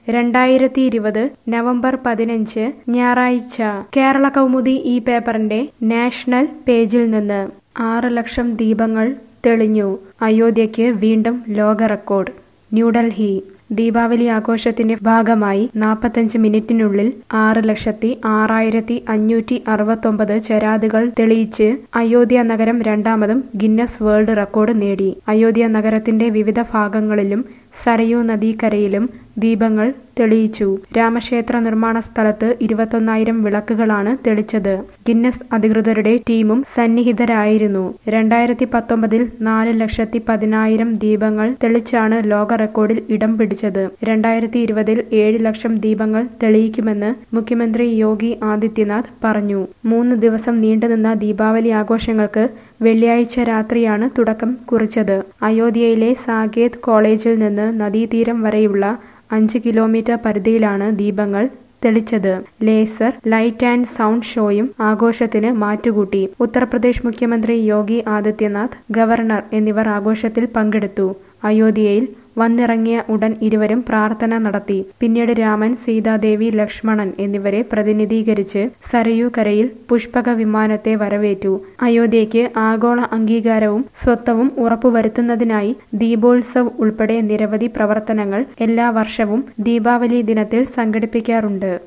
രണ്ടായിരത്തി ഇരുപത് നവംബർ പതിനഞ്ച് ഞായറാഴ്ച കേരള കൗമുദി ഈ പേപ്പറിന്റെ നാഷണൽ പേജിൽ നിന്ന് ആറ് ലക്ഷം ദീപങ്ങൾ തെളിഞ്ഞു അയോധ്യയ്ക്ക് വീണ്ടും ലോക റെക്കോർഡ് ന്യൂഡൽഹി ദീപാവലി ആഘോഷത്തിന്റെ ഭാഗമായി നാൽപ്പത്തഞ്ച് മിനിറ്റിനുള്ളിൽ ആറ് ലക്ഷത്തി ആറായിരത്തി അഞ്ഞൂറ്റി അറുപത്തൊമ്പത് ചരാതുകൾ തെളിയിച്ച് അയോധ്യ നഗരം രണ്ടാമതും ഗിന്നസ് വേൾഡ് റെക്കോർഡ് നേടി അയോധ്യ നഗരത്തിന്റെ വിവിധ ഭാഗങ്ങളിലും സരയൂ നദീക്കരയിലും ദീപങ്ങൾ തെളിയിച്ചു രാമക്ഷേത്ര നിർമ്മാണ സ്ഥലത്ത് ഇരുപത്തൊന്നായിരം വിളക്കുകളാണ് തെളിച്ചത് ഗിന്നസ് അധികൃതരുടെ ടീമും സന്നിഹിതരായിരുന്നു രണ്ടായിരത്തി പത്തൊമ്പതിൽ നാല് ലക്ഷത്തി പതിനായിരം ദീപങ്ങൾ തെളിച്ചാണ് ലോക റെക്കോർഡിൽ ഇടം പിടിച്ചത് രണ്ടായിരത്തി ഇരുപതിൽ ഏഴ് ലക്ഷം ദീപങ്ങൾ തെളിയിക്കുമെന്ന് മുഖ്യമന്ത്രി യോഗി ആദിത്യനാഥ് പറഞ്ഞു മൂന്ന് ദിവസം നീണ്ടുനിന്ന ദീപാവലി ആഘോഷങ്ങൾക്ക് വെള്ളിയാഴ്ച രാത്രിയാണ് തുടക്കം കുറിച്ചത് അയോധ്യയിലെ സാകേത് കോളേജിൽ നിന്ന് നദീതീരം വരെയുള്ള അഞ്ച് കിലോമീറ്റർ പരിധിയിലാണ് ദീപങ്ങൾ തെളിച്ചത് ലേസർ ലൈറ്റ് ആൻഡ് സൗണ്ട് ഷോയും ആഘോഷത്തിന് മാറ്റുകൂട്ടി ഉത്തർപ്രദേശ് മുഖ്യമന്ത്രി യോഗി ആദിത്യനാഥ് ഗവർണർ എന്നിവർ ആഘോഷത്തിൽ പങ്കെടുത്തു അയോധ്യയിൽ വന്നിറങ്ങിയ ഉടൻ ഇരുവരും പ്രാർത്ഥന നടത്തി പിന്നീട് രാമൻ സീതാദേവി ലക്ഷ്മണൻ എന്നിവരെ പ്രതിനിധീകരിച്ച് സരയൂ കരയിൽ പുഷ്പക വിമാനത്തെ വരവേറ്റു അയോധ്യയ്ക്ക് ആഗോള അംഗീകാരവും സ്വത്വവും ഉറപ്പുവരുത്തുന്നതിനായി ദീപോത്സവ് ഉൾപ്പെടെ നിരവധി പ്രവർത്തനങ്ങൾ എല്ലാ വർഷവും ദീപാവലി ദിനത്തിൽ സംഘടിപ്പിക്കാറുണ്ട്